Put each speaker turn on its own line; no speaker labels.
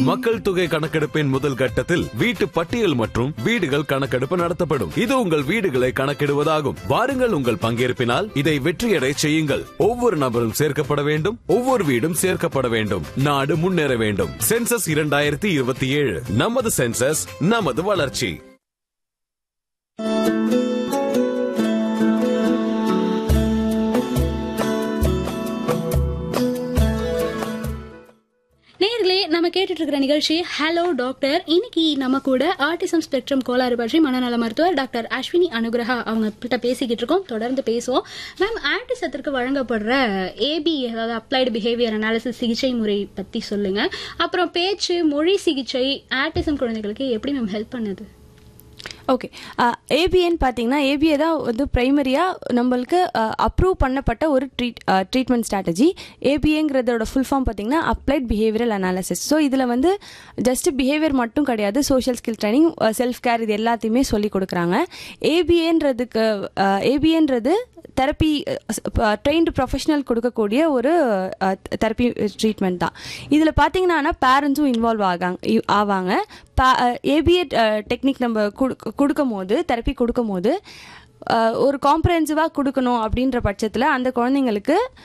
மக்கள் தொகை கணக்கெடுப்பின் முதல் கட்டத்தில் வீட்டு பட்டியல் மற்றும் வீடுகள் கணக்கெடுப்பு நடத்தப்படும் இது உங்கள் வீடுகளை கணக்கிடுவதாகும் வாருங்கள் உங்கள் பங்கேற்பினால் இதை வெற்றியடை செய்யுங்கள் ஒவ்வொரு நபரும் சேர்க்கப்பட வேண்டும் ஒவ்வொரு வீடும் சேர்க்கப்பட வேண்டும் நாடு முன்னேற வேண்டும் சென்சஸ் இரண்டாயிரத்தி இருபத்தி ஏழு நமது சென்சஸ் நமது வளர்ச்சி
நேர்களே நம்ம கேட்டுட்டு இருக்கிற நிகழ்ச்சி ஹலோ டாக்டர் இன்னைக்கு நம்ம கூட ஆட்டிசம் ஸ்பெக்ட்ரம் கோளாறு பற்றி மனநல மருத்துவர் டாக்டர் அஸ்வினி அனுகிரகா அவங்க கிட்ட பேசிக்கிட்டு இருக்கோம் தொடர்ந்து பேசுவோம் மேம் ஆட்டிசத்திற்கு வழங்கப்படுற ஏபி அதாவது அப்ளைடு பிஹேவியர் அனாலிசிஸ் சிகிச்சை முறை பத்தி சொல்லுங்க அப்புறம் பேச்சு மொழி சிகிச்சை ஆட்டிசம் குழந்தைகளுக்கு எப்படி மேம் ஹெல்ப் பண்ணுது
ஓகே ஏபிஎன் பார்த்தீங்கன்னா ஏபிஏ தான் வந்து ப்ரைமரியாக நம்மளுக்கு அப்ரூவ் பண்ணப்பட்ட ஒரு ட்ரீட் ட்ரீட்மெண்ட் ஸ்ட்ராட்டஜி ஏபிஏங்கிறதோட ஃபுல் ஃபார்ம் பார்த்தீங்கன்னா அப்ளைட் பிஹேவியரல் அனாலிசிஸ் ஸோ இதில் வந்து ஜஸ்ட் பிஹேவியர் மட்டும் கிடையாது social skill training self care இது எல்லாத்தையுமே சொல்லி கொடுக்குறாங்க ஏபிஏன்றதுக்கு ஏபிஏன்றது தெரப்பி ட்ரெயின்டு ப்ரொஃபஷனல் கொடுக்கக்கூடிய ஒரு தெரப்பி ட்ரீட்மெண்ட் தான் இதில் பார்த்தீங்கன்னா பேரண்ட்ஸும் இன்வால்வ் ஆகாங்க இ- ஆவாங்க ஏபிஏ டெக்னிக் நம்ம குடு- கொடுக்கும் போது தெரப்பி கொடுக்கும் போது அஹ், ஒரு காம்ப்ரஹென்சிவாக கொடுக்கணும் அப்படின்ற பட்சத்தில் அந்த குழந்தைங்களுக்கு